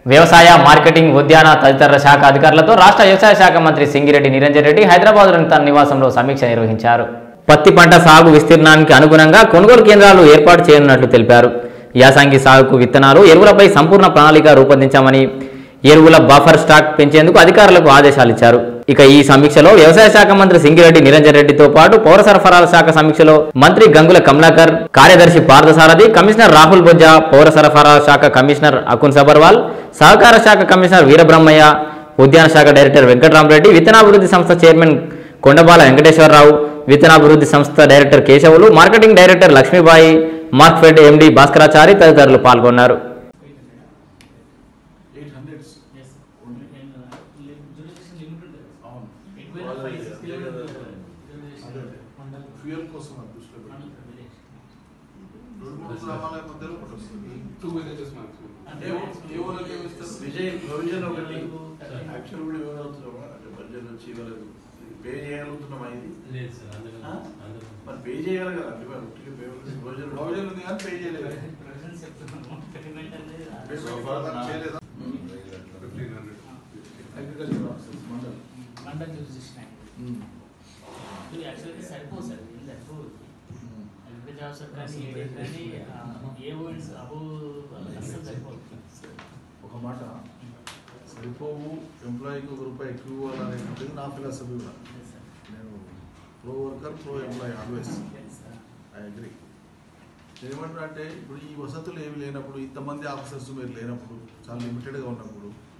వ్యవసాయ మార్కెటింగ్ ఉద్యాన తదితర శాఖ అధికారులతో రాష్ట్ర వ్యవసాయ శాఖ మంత్రి సింగిరెడ్డి నిరంజన్ రెడ్డి హైదరాబాద్లోని తన నివాసంలో సమీక్ష నిర్వహించారు పత్తి పంట సాగు విస్తీర్ణానికి అనుగుణంగా కొనుగోలు కేంద్రాలు ఏర్పాటు చేయనున్నట్లు తెలిపారు యాసంగి సాగుకు విత్తనాలు ఎరువులపై సంపూర్ణ ప్రణాళిక రూపొందించామని ఎరువుల బఫర్ స్టాక్ పెంచేందుకు అధికారులకు ఆదేశాలు ఇచ్చారు ఇక ఈ సమీక్షలో వ్యవసాయ శాఖ మంత్రి సింగిరెడ్డి నిరంజన్ రెడ్డితో పాటు పౌర సరఫరాల శాఖ సమీక్షలో మంత్రి గంగుల కమలాకర్ కార్యదర్శి పార్థసారథి కమిషనర్ రాహుల్ బొజ్జా పౌర సరఫరాల శాఖ కమిషనర్ అకున్ సబర్వాల్ సహకార శాఖ కమిషనర్ వీరబ్రహ్మయ్య ఉద్యాన శాఖ డైరెక్టర్ వెంకటరామరెడ్డి విత్తనాభివృద్ధి సంస్థ చైర్మన్ కొండబాల వెంకటేశ్వరరావు విత్తనాభివృద్ధి సంస్థ director Keshavulu marketing director Lakshmibai Markfed MD Bhaskarachari తదితరులు పాల్గొన్నారు ఎయిట్ హండ్రెడ్ అవును ఫ్యూయల్ కోసం అది దృష్టిలో పెట్టి రెండు మూడు గ్రామాల మధ్యలో ఒకటి వస్తుంది టూ విలేజెస్ మాక్సిమం అంటే ఏ ఊళ్ళకి ఏమి ఇస్తారు విజయ్ ప్రొవిజన్ ఒకటి యాక్చువల్ కూడా ఇవ్వగలుగుతున్నామా అంటే బడ్జెట్ వచ్చి ఇవ్వలేదు పే చేయగలుగుతున్నామా ఇది లేదు సార్ అందుకని ఆ? అందుకని మరి పే చేయాలి కదా అంటే మరి ఒట్టిగా పే ప్రొవిజన్ ప్రొవిజన్ ఉంది కానీ పే చేయలేదు Payment further చేయలేదా fifteen hundred agriculture officers mandal mandal చూసేసినాయి ఇది యాక్చువల్గా సరిపోదు సార్ ఇది సరిపోదు అగ్రికల్చర్ జాబ్స్ కానీ ఏదైనా కానీ ఆ, ఏ వర్డ్స్ అబో అస్సలు సరిపోదు ఒక మాట సరిపోవు ఎంప్లాయీకి ఒక రూపాయి ఎక్కువ ఇవ్వాలనేటువంటిది నా ఫిలాసఫీ కూడా నేను pro worker pro employee always I agree ఏమంటారు అంటే ఇప్పుడు ఈ వసతులు ఏమి లేనప్పుడు ఇంతమంది ఆఫీసర్స్ మీరు లేనప్పుడు చాలా లిమిటెడ్గా ఉన్నప్పుడు